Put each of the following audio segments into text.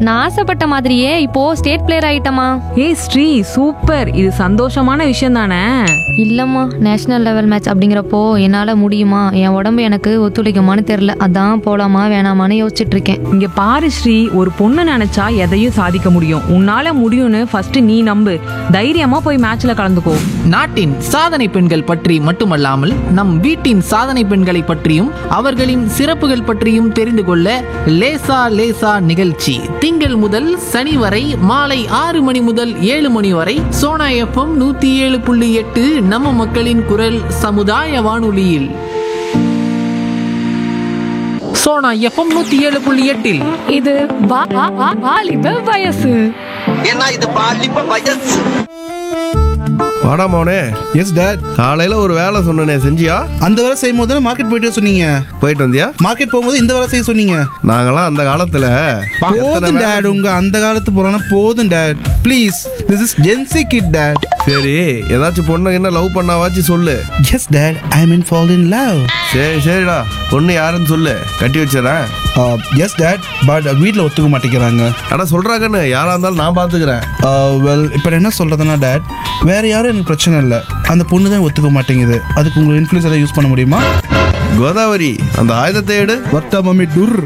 நான் ஆசைப்பட்ட மாதிரியே இப்போ ஸ்டேட் பிளேயர் ஆயிட்டமா ஏய் ஸ்ரீ சூப்பர் இது சந்தோஷமான விஷயம் தானே இல்லம்மா நேஷனல் லெவல் மேட்ச் அப்படிங்கிறப்போ என்னால முடியுமா என் உடம்பு எனக்கு ஒத்துழைக்குமான்னு தெரியல அதான் போலாமா வேணாமான்னு யோசிச்சுட்டு இருக்கேன் இங்க பாரு ஸ்ரீ ஒரு பொண்ணு நினைச்சா எதையும் சாதிக்க முடியும் உன்னால முடியும்னு ஃபர்ஸ்ட் நீ நம்பு தைரியமா போய் மேட்ச்ல கலந்துக்கோ நாட்டின் சாதனை பெண்கள் பற்றி மட்டுமல்லாமல் நம் வீட்டின் சாதனை பெண்களை பற்றியும் அவர்களின் சிறப்புகள் பற்றியும் தெரிந்து கொள்ள லேசா லேசா நிகழ்ச்சி திங்கள் முதல் சனி வரை மாலை ஆறு மணி முதல் ஏழு மணி வரை சோனா எஃப்எம் நூத்தி ஏழு புள்ளி எட்டு நம்ம மக்களின் குரல் சமுதாய வானொலியில் சோனா எஃப்எம் நூத்தி ஏழு புள்ளி எட்டில் இது வா- வா- வா- வாலிப வயசு ஏன்னா இது பாலிப்ப வயசு வாடா மோனே எஸ் டேட் காலையில ஒரு வேலை சொன்னனே செஞ்சியா அந்த வேலை செய்யும் போது மார்க்கெட் போயிட்டு வர சொன்னீங்க போயிட்டு வந்தியா மார்க்கெட் போகும்போது இந்த வேலை செய்ய சொன்னீங்க நாங்களாம் அந்த காலத்துல எத்தனை போதும் வேலை- டேட் உங்க அந்த காலத்து புறான போதும் dad please this is gen Z kid dad சரி ஏதாச்சும் பொண்ணு என்ன லவ் பண்ணாவாச்சு சொல்லு yes dad I mean fall in love சரி சரிடா பொண்ணு யாருன்னு சொல்லு கட்டி வச்சிடறேன் எஸ் டேட் பட் வீட்டில் ஒத்துக்க மாட்டேங்கிறாங்க ஆனா சொல்றாங்கன்னு யாரா இருந்தாலும் நான் பாத்துக்கிறேன் வெல் இப்போ என்ன சொல்றதுன்னா டேட் வேற யாரும் எனக்கு பிரச்சனை இல்லை அந்த பொண்ணு தான் ஒத்துக்க மாட்டேங்குது அதுக்கு உங்களை இன்ஃப்ளூயன்ஸ் ஏதாவது யூஸ் பண்ண முடியுமா கோதாவரி அந்த ஆயுதத்தை எடு வர்த்தா மம்மி டுர்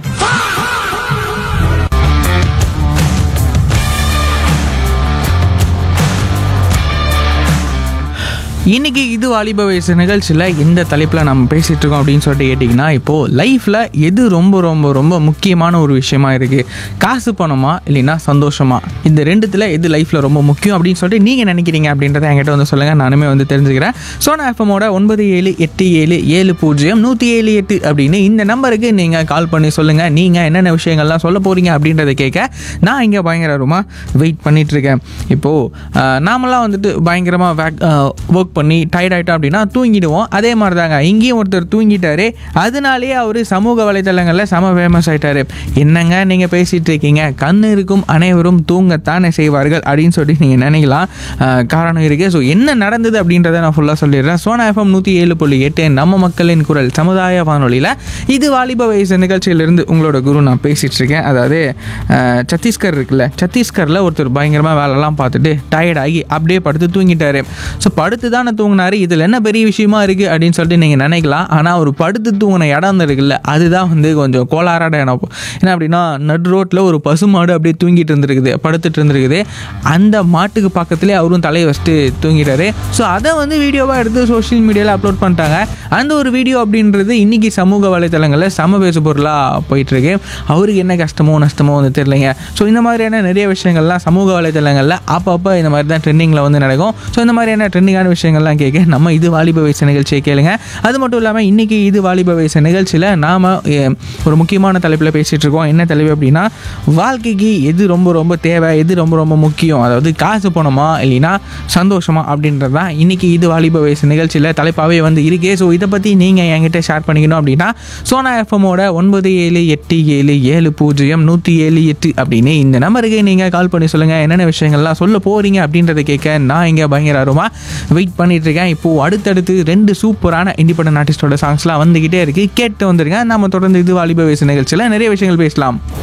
இன்னைக்கு இது வாலிப வயசு நிகழ்ச்சியில் எந்த தலைப்பில் நம்ம பேசிகிட்டு இருக்கோம் அப்படின்னு சொல்லிட்டு கேட்டிங்கன்னா இப்போது லைஃப்பில் எது ரொம்ப ரொம்ப ரொம்ப முக்கியமான ஒரு விஷயமா இருக்குது காசு பணமா இல்லைன்னா சந்தோஷமா இந்த ரெண்டுத்தில் எது லைஃப்பில் ரொம்ப முக்கியம் அப்படின்னு சொல்லிட்டு நீங்கள் நினைக்கிறீங்க அப்படின்றத என்கிட்ட வந்து சொல்லுங்கள் நானுமே வந்து தெரிஞ்சுக்கிறேன் சோனா எஃப்எம்மோட ஒன்பது ஏழு எட்டு ஏழு ஏழு பூஜ்ஜியம் நூற்றி ஏழு எட்டு அப்படின்னு இந்த நம்பருக்கு நீங்கள் கால் பண்ணி சொல்லுங்கள் நீங்கள் என்னென்ன விஷயங்கள்லாம் சொல்ல போகிறீங்க அப்படின்றத கேட்க நான் இங்கே பயங்கரமாக வெயிட் பண்ணிட்டு இருக்கேன் இப்போது நாமெல்லாம் வந்துட்டு பயங்கரமாக வேக் ஒர்க் பண்ணி டயர்ட் ஆகிட்டோம் அப்படின்னா தூங்கிடுவோம் அதே மாதிரி தாங்க இங்கேயும் ஒருத்தர் தூங்கிட்டாரு அதனாலேயே அவர் சமூக வலைத்தளங்களில் செம ஃபேமஸ் ஆயிட்டாரு என்னங்க நீங்கள் பேசிகிட்டு இருக்கீங்க கண் இருக்கும் அனைவரும் தூங்கத்தானே செய்வார்கள் அப்படின்னு சொல்லி நீங்கள் நினைக்கலாம் அஹ், காரணம் இருக்குது ஸோ என்ன நடந்தது அப்படின்றத நான் ஃபுல்லாக சொல்லிடுறேன் சோனா எஃப்எம் நூற்றி ஏழு புள்ளி எட்டு நம்ம மக்களின் குரல் சமுதாய வானொலியில் இது வாலிப வயசு நிகழ்ச்சியிலிருந்து உங்களோட குரு நான் பேசிகிட்டு இருக்கேன் அதாவது அஹ், சத்தீஸ்கர் இருக்குல்ல சத்தீஸ்கரில் ஒருத்தர் பயங்கரமாக வேலைலாம் பார்த்துட்டு டயர்ட் ஆகி அப்படியே படுத்து தூங்கிட்டாரு ஸோ படுத்து தானே தூங்கினாரு இதில் என்ன பெரிய விஷயமா இருக்குது அப்படின்னு சொல்லிட்டு நீங்கள் நினைக்கலாம் ஆனால் அவர் படுத்து தூங்கின இடம் இருக்குல்ல அதுதான் வந்து கொஞ்சம் கோளாறான இடம் என்ன அப்படின்னா நடு ரோட்டில் ஒரு பசுமாடு அப்படியே தூங்கிட்டு இருந்திருக்குது படுத்துட்டு இருந்திருக்குது அந்த மாட்டுக்கு பக்கத்துலேயே அவரும் தலையை வச்சுட்டு தூங்கிட்டாரு ஸோ அதை வந்து வீடியோவாக எடுத்து சோஷியல் மீடியாவில் அப்லோட் பண்ணிட்டாங்க அந்த ஒரு வீடியோ அப்படின்றது இன்னைக்கு சமூக வலைத்தளங்களில் சம பேசு பொருளாக போயிட்டுருக்கு அவருக்கு என்ன கஷ்டமோ நஷ்டமோ வந்து தெரியலைங்க ஸோ இந்த மாதிரியான நிறைய விஷயங்கள்லாம் சமூக வலைத்தளங்களில் அப்பப்போ இந்த மாதிரி தான் ட்ரெண்டிங்கில் வந்து நடக்கும் ஸோ இந்த மாதிரியான ட்ரெண்டிங்கான விஷயங்கள்லாம் கேட்க நம்ம இது வாலிப வயசு நிகழ்ச்சியை கேளுங்க அது மட்டும் இல்லாமல் இன்றைக்கி இது வாலிப வயசு நிகழ்ச்சியில் நாம் ஒரு முக்கியமான தலைப்பில் பேசிகிட்டு இருக்கோம் என்ன தலைப்பு அப்படின்னா வாழ்க்கைக்கு எது ரொம்ப ரொம்ப தேவை எது ரொம்ப ரொம்ப முக்கியம் அதாவது காசு பணமா இல்லைன்னா சந்தோஷமா அப்படின்றது தான் இன்றைக்கி இது வாலிப வயசு நிகழ்ச்சியில் தலைப்பாகவே வந்து இருக்கே ஸோ இதை பற்றி நீங்கள் என்கிட்ட ஷேர் பண்ணிக்கணும் அப்படின்னா சோனா எஃப்எம்மோட ஒன்பது ஏழு எட்டு ஏழு ஏழு பூஜ்ஜியம் நூற்றி ஏழு எட்டு அப்படின்னு இந்த நம்பருக்கு நீங்கள் கால் பண்ணி சொல்லுங்கள் என்னென்ன விஷயங்கள்லாம் சொல்ல போகிறீங்க அப்படின்றத கேட்க நான் இங்கே பயங்கர ஆர்வமாக வெயிட் பண்ணிட்டு இருக்கேன் இப்போது அடுத்தடுத்து ரெண்டு சூப்பரான இண்டிபெண்டன்ட் ஆர்டிஸ்டோட சாங்ஸ்லாம் வந்துக்கிட்டே இருக்குது கேட்டு வந்துருங்க நம்ம தொடர்ந்து இது வாலிப வயசு நிகழ்ச்சியில் நிறைய விஷயங்கள் பேசலாம்